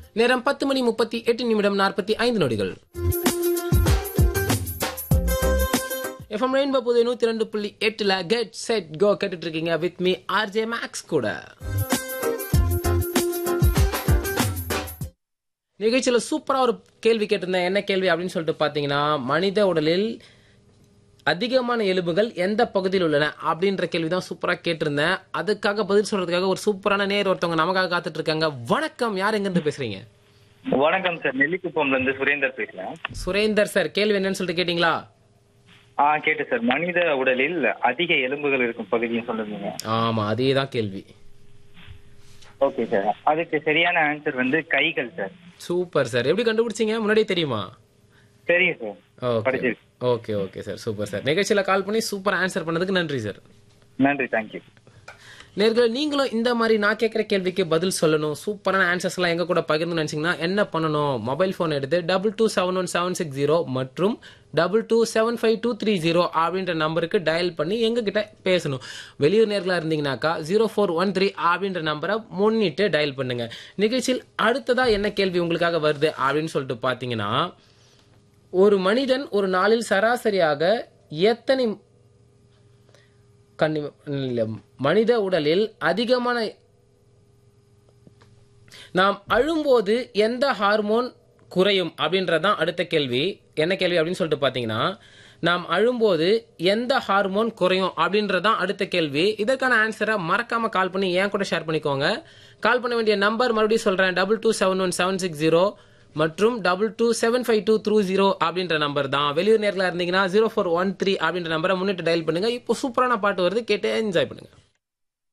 நேரம் பத்து மணி முப்பத்தி எட்டு நிமிடம் நாற்பத்தி ஐந்து நொடிகள் எஃப்எம் ரெயின்போ புது நூத்தி ரெண்டு புள்ளி எட்டுல கெட் செட் கோ கேட்டுட்டு இருக்கீங்க வித் மீ ஆர்ஜே மேக்ஸ் கூட நிகழ்ச்சியில சூப்பரா ஒரு கேள்வி கேட்டிருந்தேன் என்ன கேள்வி அப்படின்னு சொல்லிட்டு பாத்தீங்கன்னா மனித உடலில் அதிகமான எலும்புகள் எந்த பகுதியில் உள்ளன அப்படின்ற கேள்வி தான் சூப்பரா கேட்டிருந்தேன் அதுக்காக பதில் சொல்றதுக்காக ஒரு சூப்பரான நேர் ஒருத்தவங்க நமக்காக காத்துட்டு இருக்காங்க வணக்கம் யார் எங்க இருந்து பேசுறீங்க வணக்கம் சார் நெல்லிக்குப்பம்ல இருந்து சுரேந்தர் பேசுறேன் சுரேந்தர் சார் கேள்வி என்னன்னு சொல்லிட்டு கேட்டீங்களா ஆ கேட்டு சார் மனித உடலில் அதிக எலும்புகள் இருக்கும் பகுதியும் சொல்லுங்க ஆமா அதே தான் கேள்வி ஓகே சார் அதுக்கு சரியான ஆன்சர் வந்து கைகள் சார் சூப்பர் சார் எப்படி கண்டுபிடிச்சீங்க முன்னாடியே தெரியுமா தெரியும் சார் ஓகே படிச்சிருக்கேன் okay okay sir super sir நிகழ்ச்சியில கால் பண்ணி சூப்பர் ஆன்சர் பண்ணதுக்கு நன்றி சார் நன்றி தேங்க்யூ நேர்கள் நீங்களும் இந்த மாதிரி நான் கேட்குற கேள்விக்கு பதில் சொல்லணும் சூப்பரான ஆன்சர்ஸ் எல்லாம் எங்க கூட பகிர்ந்து நினைச்சீங்கன்னா என்ன பண்ணணும் மொபைல் ஃபோன் எடுத்து double two seven one seven six zero மற்றும் double two seven five two three zero அப்படின்ற நம்பருக்கு டயல் பண்ணி எங்க கிட்ட பேசணும் வெளியூர் நேர்களா இருந்தீங்கன்னாக்கா ஜீரோ ஃபோர் ஒன் த்ரீ அப்படின்ற நம்பரை முன்னிட்டு டயல் பண்ணுங்க நிகழ்ச்சியில் அடுத்ததா என்ன கேள்வி உங்களுக்காக வருது அப்படின்னு சொல்லிட்டு பாத்தீங்கன்னா ஒரு மனிதன் ஒரு நாளில் சராசரியாக எத்தனை கன்னி இல்ல, மனித உடலில் அதிகமான நாம் அழும்போது எந்த ஹார்மோன் குறையும் அப்படின்றதான் அடுத்த கேள்வி என்ன கேள்வி அப்படின்னு சொல்லிட்டு பார்த்தீங்கன்னா நாம் அழும்போது எந்த ஹார்மோன் குறையும் அப்படின்றதான் அடுத்த கேள்வி இதற்கான ஆன்சரை மறக்காம கால் பண்ணி ஏன் கூட ஷேர் பண்ணிக்கோங்க கால் பண்ண வேண்டிய நம்பர் மறுபடியும் சொல்றேன் double two seven one seven six zero மற்றும் double two seven five two three zero அப்படின்ற நம்பர் தான் வெளியூர் நேரில் இருந்தீங்கன்னா ஜீரோ ஃபோர் ஒன் த்ரீ அப்படின்ற நம்பரை முன்னிட்டு டயல் பண்ணுங்க இப்போ சூப்பரான பாட்டு வருது கேட்டு என்ஜாய் பண்ணுங்க